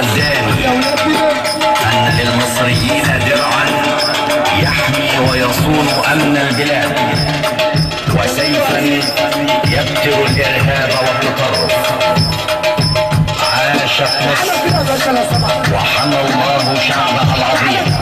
الودان أن للمصريين درعا يحمي ويصون أمن البلاد وسيفا يبتر الإرهاب والتطرف عاشت مصر وحمى الله شعبها العظيم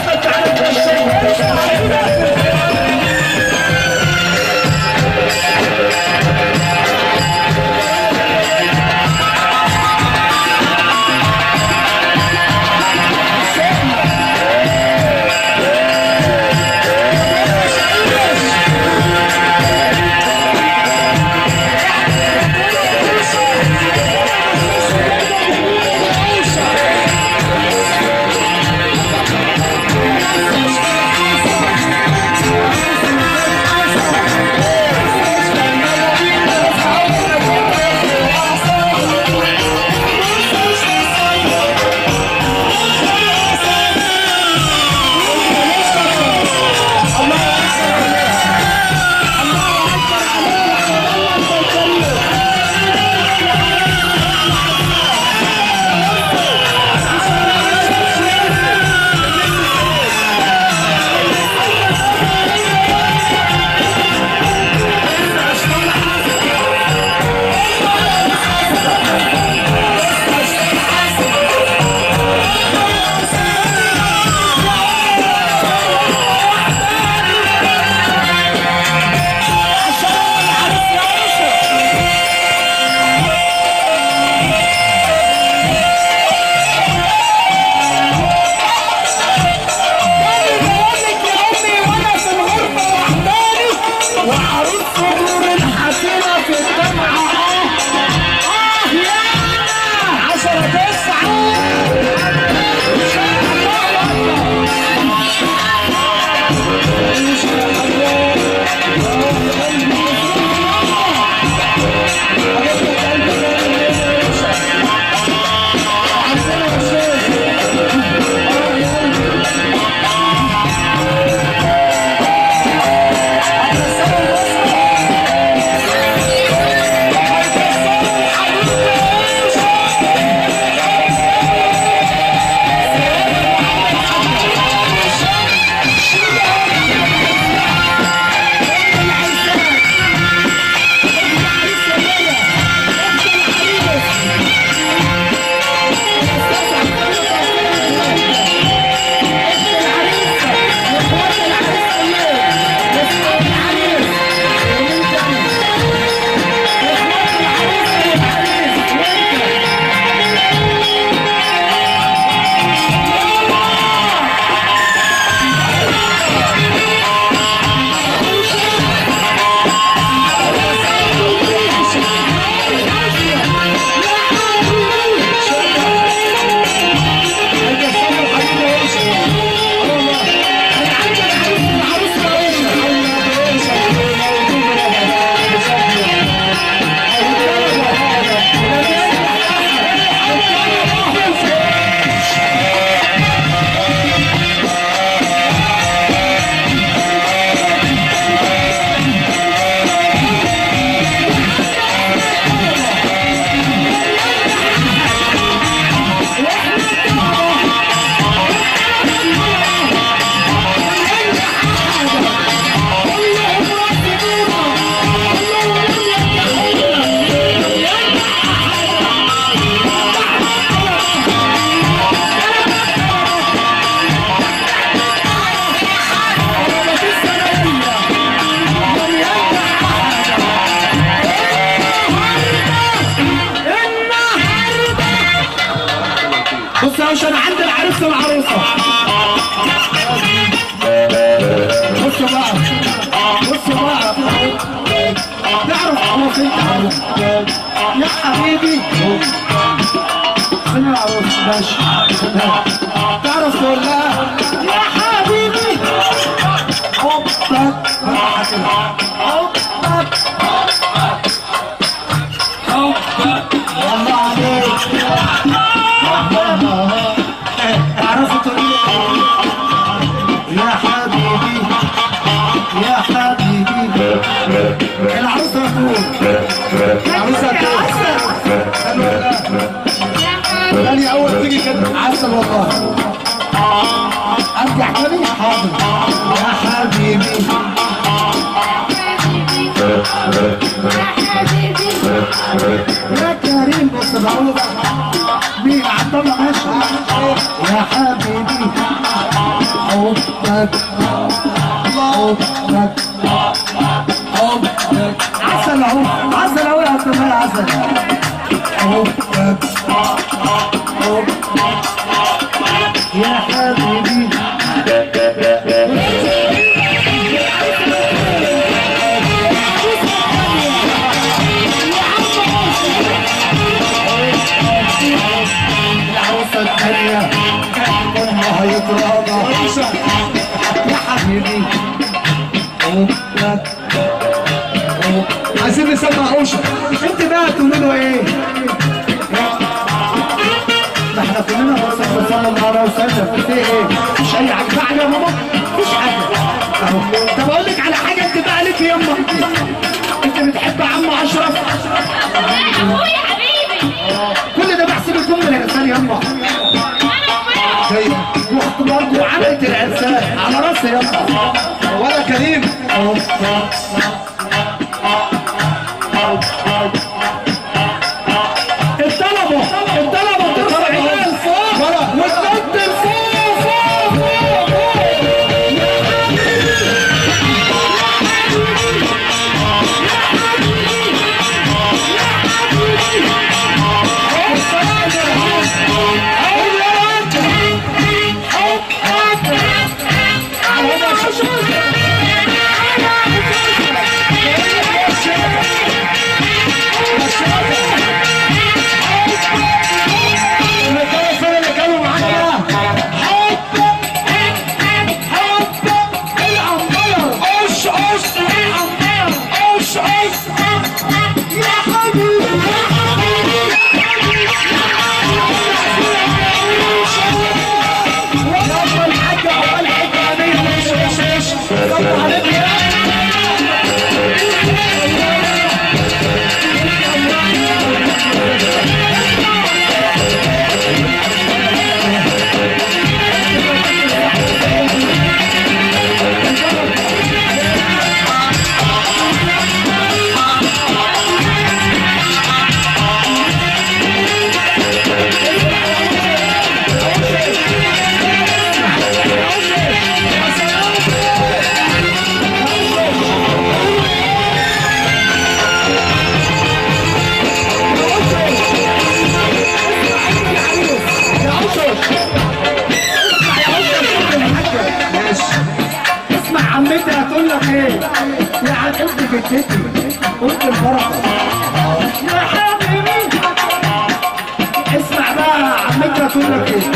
بص يا باشا انا عندي العريس والعروسه بصوا بقى بصوا بقى تعرف خلاص انت يا حبيبي فين العروسه ماشي تعرف تقول لها يا حبيبي حبك حبك حبك والله عليك تعرفوا تقولي يا حبيبي يا حبيبي العروسه تقول العروسه تقول قالوا لا تاني اول تيجي كده عسل والله ارجع تاني حاضر يا حبيبي يا كريم بص بقول بقى مين عبد الله ماشي يا حبيبي حبك حبك حبك عسل اهو عسل اهو يا عبد الله عسل حبك حبك يا حبيبي العروسة الثانية أمها يتراضى يا حبيبي حبك عايزين نسمع عوشة انت بقى تقول له ايه؟ ده احنا كلنا بس صلى الله عليه وسلم في ايه؟ مش اي حاجه بعد يا ماما مفيش حاجه اهو طب اقول لك على حاجه انت بقى ليك يما انت بتحب عم اشرف ابويا حبيبي كل ده بحسب لكم من الانسان يما جاي واخت برضه عملت الانسان على راسي يما ولا كريم الطلبه الطلبه ترفع ايديها لفوق وتنط لفوق فوق فوق فوق اللي كانوا فين اللي كانوا معانا حبك حبك العنبر قش قش العنبر قش قش يا حبيبي يلا الحاجة عقبال الحاجة أمين مش مش مش يلا عليك يا يا عشر اسمع يا عشر ماشي اسمع عمتي هتقول لك ايه يا عم انت جدتي قلت البركه يا حبيبي اسمع بقى عمتي هتقول لك ايه